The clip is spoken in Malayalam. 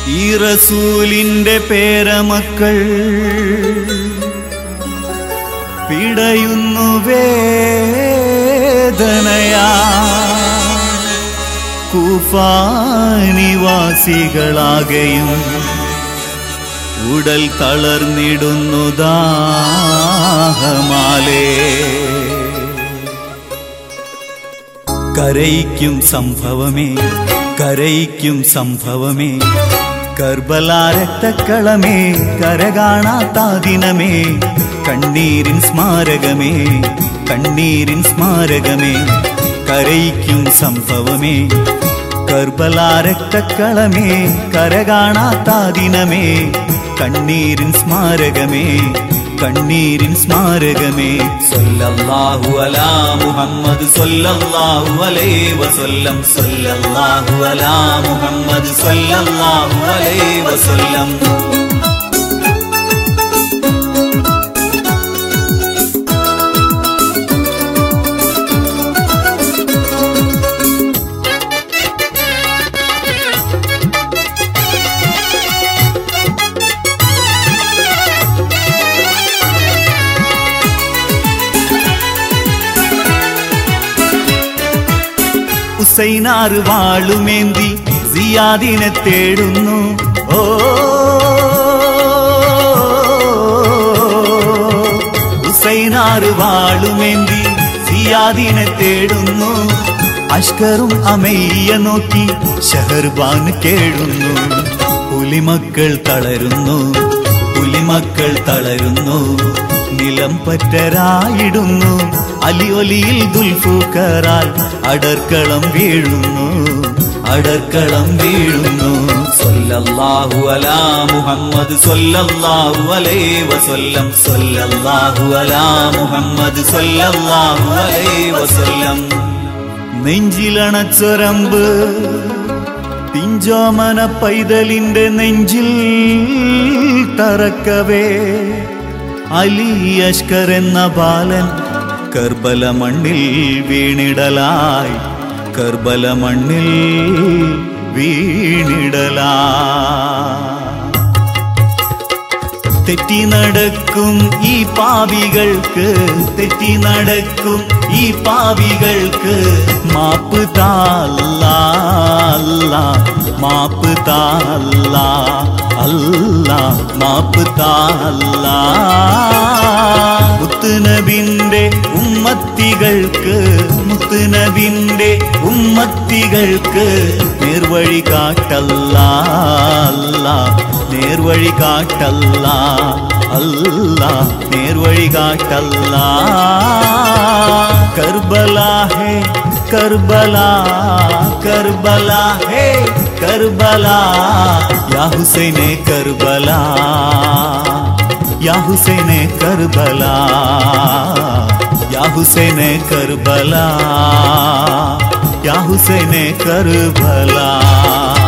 ഈ റസൂലിന്റെ പേരമക്കൾ പിടയുന്നു വേദനയാ കൂഫാനിവാസികളാകെയും ഉടൽ തളർന്നിടുന്നു ദാഹമാലേ കരയിക്കും സംഭവമേ കരയിക്കും സംഭവമേ കർബലാരക്തക്കളമേ കരകാണാത്താദിനമേ കണ്ണീരിൻ സ്മാരകമേ കണ്ണീരിൻ സ്മാരകമേ കരയിക്കും സംഭവമേ കർബലാരക്തക്കളമേ കരകാണാത്താദിനമേ കണ്ണീരിൻ സ്മാരകമേ കണ്ണീരിൻ സ്മാരകമേ സല്ലല്ലാഹു അലാ മുഹമ്മദ് സല്ലല്ലാഹു അലൈഹി വസല്ലം സല്ലല്ലാഹു അലാ മുഹമ്മദ് സല്ലല്ലാഹു അലൈഹി വസല്ലം ഹുസൈനാറ് വാളുമേന്തി സിയാദിനെ തേടുന്നു ഓ ഹുസൈനാറ് വാളുമേന്തി സിയാദിനെ തേടുന്നു അഷ്കറും അമയ്യ നോക്കി ഷഹർബാൻ കേഴുന്നു പുലിമക്കൾ തളരുന്നു പുലിമക്കൾ തളരുന്നു നിലം പറ്റരായിടുന്നു അലിയൊലിയിൽ ദുൽഫുക്കറാൽ അടർക്കളം വീഴുന്നു അടർക്കളം വീഴുന്നു സല്ലല്ലാഹു അലാ മുഹമ്മദ് സല്ലല്ലാഹു അലൈഹി വസല്ലം സല്ലല്ലാഹു അലാ മുഹമ്മദ് സല്ലല്ലാഹു അലൈഹി വസല്ലം നെഞ്ചിലണച്ചൊരമ്പ് പിഞ്ചോമന പൈതലിന്റെ നെഞ്ചിൽ തറക്കവേ അലി അഷ്കർ എന്ന ബാലൻ കർബല മണ്ണിൽ വീണിടലായി കർബല മണ്ണിൽ വീണിടലായി തെറ്റി നടക്കും ഈ പാവികൾക്ക് തെറ്റി നടക്കും ഈ പാവികൾക്ക് മാപ്പ് താല്ല മാപ്പ് താല്ല അല്ല മാപ്പ് താല്ല മുത്തുനബിന്റെ ഉമ്മത്തികൾക്ക് മുത്തുനബിന്റെ ഉമ്മത്തികൾക്ക് നേർവഴി കാട്ടല്ല അല്ല നേർവഴി കാട്ടല്ല അല്ല നേർവഴി കാട്ടല്ല കർബലാ ഹേ കർബലാ കർബലാ ഹേ കർബലാ യാ ഹുസൈനെ കർബലാ യാ ഹുസൈനെ കർബലാ യാ ഹുസൈനെ കർബലാ യാ ഹുസൈനെ കർബലാ